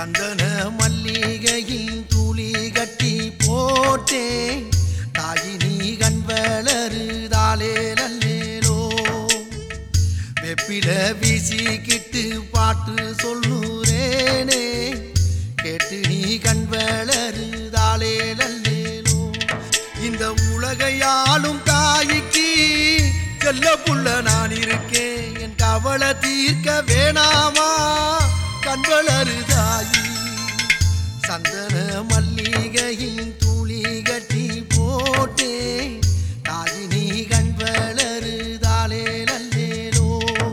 சந்தன மல்லிகையில் துளி கட்டி போட்டேன் தாயினி கண் வளருதாலே நல்லேலோ வெப்பில வீசிக்கிட்டு பாட்டு சொல்லுறேனே கேட்டு நீ கண் வளருதாலே நல்லேலோ இந்த உலகையாளும் தாய்க்கு செல்ல புள்ள நான் இருக்கேன் என் கவலை தீர்க்க வேணாமா கண் வளருதாயி சந்தன மல்லிகையின் துளி கட்டி போட்டே தாயினி கண் வளருதாலே நல்லேலோ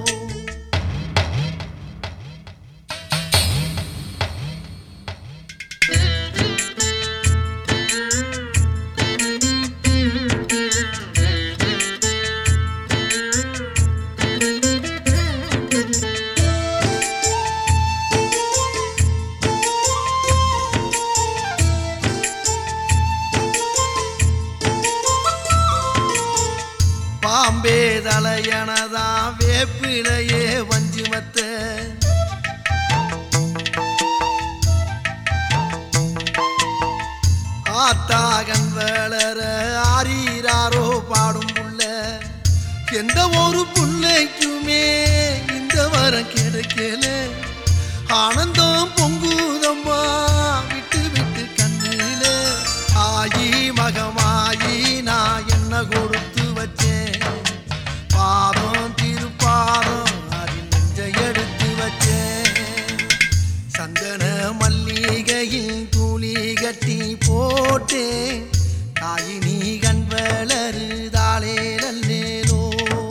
பாம்பே தலையனதா வேப்பிலையே வஞ்சிமத்த ஆத்தாகன் வளர ஆரீராரோ பாடும் புள்ள எந்த ஒரு புள்ளைக்குமே இந்த வரம் கிடைக்கல ஆனந்தம் பொங்குதம்மா விட்டு விட்டு கண்ணில ஆயி மகமாயி நான் என்ன கொடுத்து வச்சேன் பாதம் திருப்பாதம் அதில் நெஞ்சை எடுத்து வச்சேன் சந்தன மல்லிகையில் துளி கட்டி போட்டேன் தாயினி கண் வளருதாலே நல்லேலோ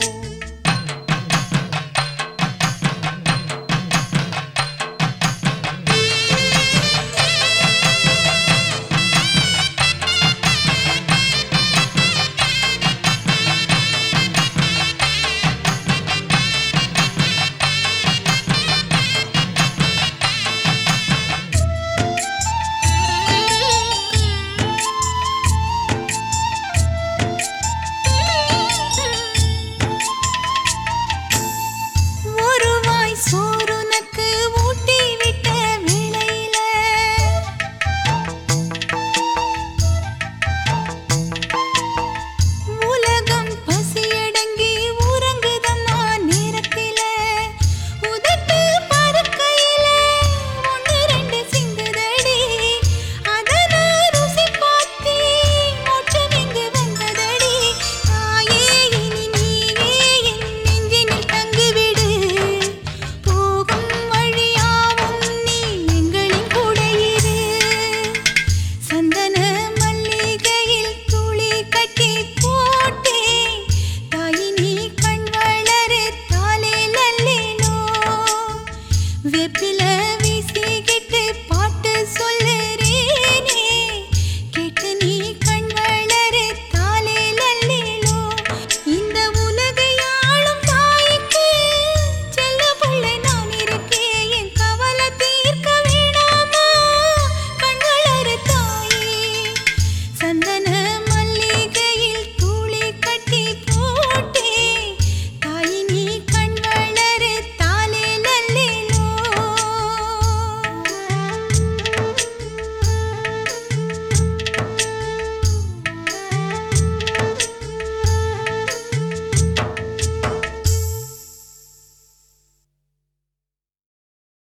ஒரு வாய் சோறுனக்கு ஊட்டி விட்ட வேளையில உலகம் பசியடங்கி உறங்குதம்மா நேரத்தில உதட்டு பருக்கையில ஒன்று ரெண்டு சிந்துதடி அதன ருசி பார்த்து மோட்சம் இங்கு வந்ததடி தாயே இனி நீயே என் நெஞ்சினில் தங்கிவிடு போகும் வழியாவும் நீ எங்களின் கூட இரு சந்தன மல்லிகையில் துளி கட்டி போட்டே தாயினி கண் வளரு தாலே நல்லேனோ வெப்பி